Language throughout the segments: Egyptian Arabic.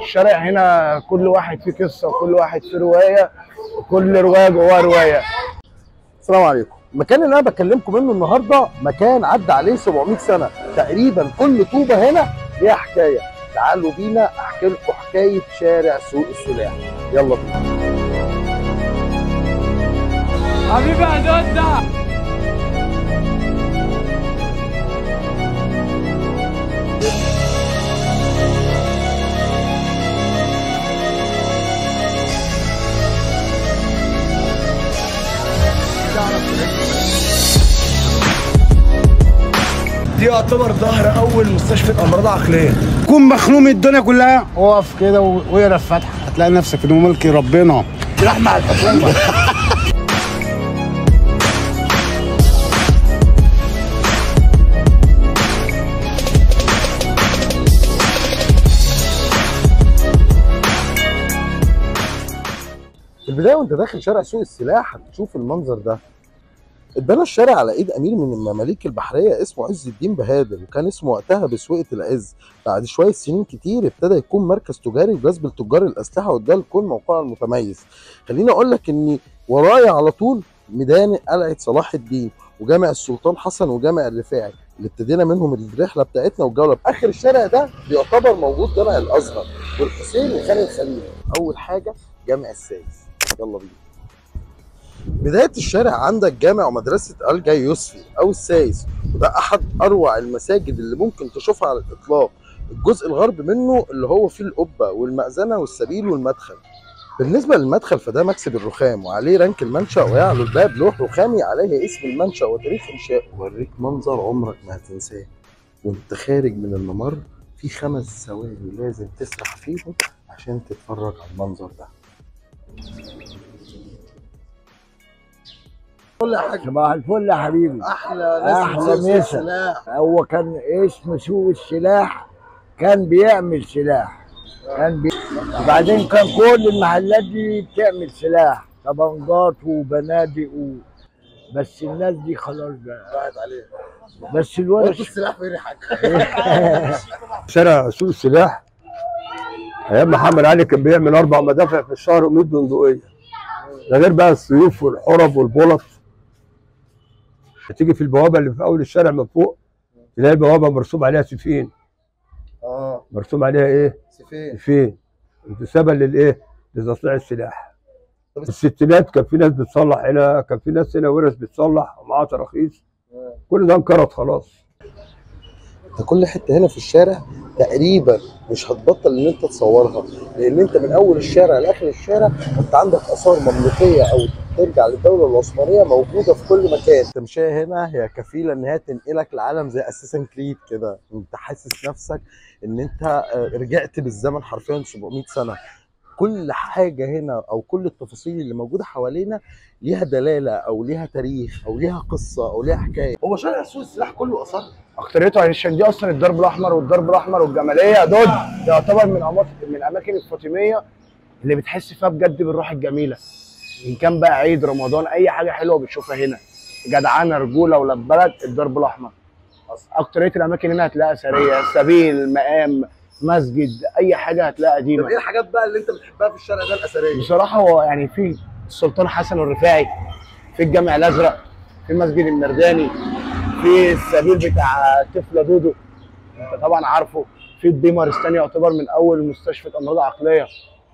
الشارع هنا كل واحد فيه قصه وكل واحد فيه روايه وكل روايه جواها روايه السلام عليكم المكان اللي انا بكلمكم منه النهارده مكان عدى عليه 700 سنه تقريبا كل طوبه هنا ليها حكايه تعالوا بينا احكي لكم حكايه شارع سوق السلاح يلا بينا حبيبي يا دودة دي يعتبر ظهر اول مستشفى امراض عقليه تكون مخنوق من الدنيا كلها اقف كده واقرا الفاتحه هتلاقي نفسك في ملك ربنا راح مع الحكومه في البدايه وانت داخل شارع سوق السلاح هتشوف المنظر ده اتبنى الشارع على ايد امير من المماليك البحريه اسمه عز الدين بهادر وكان اسمه وقتها بسويقه العز بعد شويه سنين كتير ابتدى يكون مركز تجاري لجذب التجار الاسلحه وده يكون موقعه المتميز خليني اقول لك ان ورايا على طول ميدان قلعه صلاح الدين وجامع السلطان حسن وجامع الرفاعي اللي ابتدينا منهم الرحله بتاعتنا والجوله باخر الشارع ده بيعتبر موجود جامع الازهر والحسين وخان الخليل اول حاجه جامع السايس يلا بينا بداية الشارع عندك جامع ومدرسة الجا يوسفي أو السايس وده أحد أروع المساجد اللي ممكن تشوفها على الإطلاق الجزء الغرب منه اللي هو فيه القبة والمأذنة والسبيل والمدخل بالنسبة للمدخل فده مكسب الرخام وعليه رنك المنشأ ويعلو الباب لوح رخامي عليه اسم المنشأ وتاريخ إنشائه وأوريك منظر عمرك ما هتنساه وأنت خارج من الممر في خمس ثواني لازم تسرح فيهم عشان تتفرج على المنظر ده كل حاجة صباح الفل يا حبيبي احلى ناس أحلى بتوع مسا. السلاح. هو كان اسم سوق السلاح كان بيعمل سلاح كان بي... وبعدين كان كل المحلات دي بتعمل سلاح طبنجات وبنادق و... بس الناس دي خلاص بقى راحت عليه بس قلت الولد السلاح في ريحك شارع سوق السلاح ايام محمد علي كان بيعمل اربع مدافع في الشهر و100 بندقيه ده غير بقى السيوف والحرب والبلط تيجي في البوابه اللي في اول الشارع من فوق تلاقي البوابه مرسوم عليها سيفين اه مرسوم عليها ايه؟ سيفين سيفين انتسابا للايه؟ لتصنيع السلاح طب- في الستينات كان في ناس بتصلح هنا كان في ناس هنا ورث بتصلح ومعاها تراخيص كل ده انقرض خلاص انت كل حته هنا في الشارع تقريبا مش هتبطل ان انت تصورها لان انت من اول الشارع لاخر الشارع انت عندك اثار مملوكيه او ترجع للدوله العثمانيه موجوده في كل مكان التمشيه هنا هي كفيله ان هي تنقلك لعالم زي اساسن كريد كده انت حاسس نفسك ان انت آه، رجعت بالزمن حرفيا 700 سنه كل حاجه هنا او كل التفاصيل اللي موجوده حوالينا ليها دلاله او ليها تاريخ او ليها قصه او ليها حكايه هو شارع سوق السلاح كله اثار اكتريته عشان دي اصلا الدرب الاحمر والدرب الاحمر والجماليه دول يعتبر من أماكن من الاماكن الفاطميه اللي بتحس فيها بجد بالروح الجميله ان كان بقى عيد رمضان اي حاجه حلوه بتشوفها هنا جدعانه رجوله ولاد بلد الدرب الاحمر اكتريه الاماكن هنا هتلاقيها اثريه سبيل مقام مسجد اي حاجه هتلاقيها طب قديمه ايه الحاجات بقى اللي انت بتحبها في الشارع ده الاثريه؟ بصراحه هو يعني في السلطان حسن الرفاعي في الجامع الازرق في مسجد المرداني في السبيل بتاع طفله دودو انت طبعا عارفه في الديمارستاني يعتبر من اول مستشفى امراض عقليه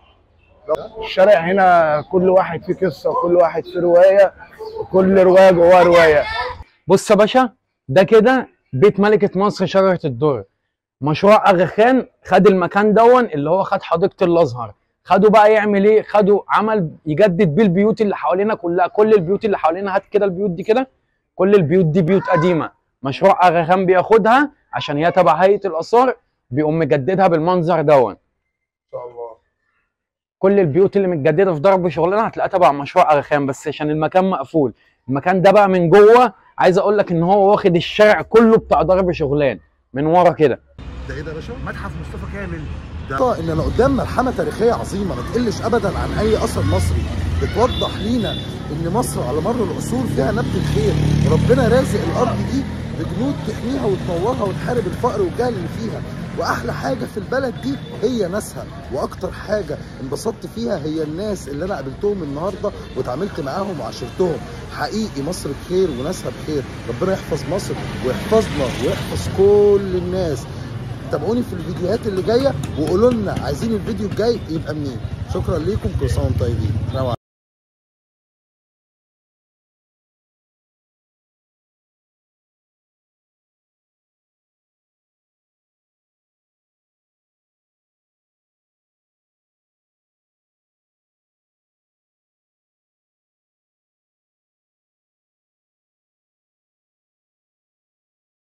الشارع هنا كل واحد فيه قصه وكل واحد فيه روايه وكل روايه جواها روايه بص يا باشا ده كده بيت ملكة مصر شجرة الدر مشروع أغا خان خد المكان دون اللي هو خد حديقة الأزهر خدوا بقى يعمل ايه خدوا عمل يجدد بيه البيوت اللي حوالينا كلها كل البيوت اللي حوالينا هات كده البيوت دي كده كل البيوت دي بيوت قديمة مشروع أغا خان بياخدها عشان هي تبع هيئة الآثار بيقوم مجددها بالمنظر دون شاء الله كل البيوت اللي متجدده في ضرب شغلنا هتلاقيها تبع مشروع اغاخان بس عشان المكان مقفول المكان ده بقى من جوه عايز اقول لك ان هو واخد الشارع كله بتاع ضرب شغلان من ورا كده ده ايه ده يا باشا؟ متحف مصطفى كامل ده اننا قدام ملحمه تاريخيه عظيمه ما تقلش ابدا عن اي اثر مصري بتوضح لينا ان مصر على مر العصور فيها نبت الخير وربنا رازق الارض دي بجنود تحميها وتنورها وتحارب الفقر والجهل اللي فيها واحلى حاجه في البلد دي هي ناسها واكتر حاجه انبسطت فيها هي الناس اللي انا قابلتهم النهارده واتعاملت معاهم وعاشرتهم حقيقي مصر بخير وناسها بخير ربنا يحفظ مصر ويحفظنا ويحفظ كل الناس تابعوني في الفيديوهات اللي جايه وقولوا لنا عايزين الفيديو الجاي يبقى منين شكرا ليكم كل سنه وانتم طيبين سلام عليكم.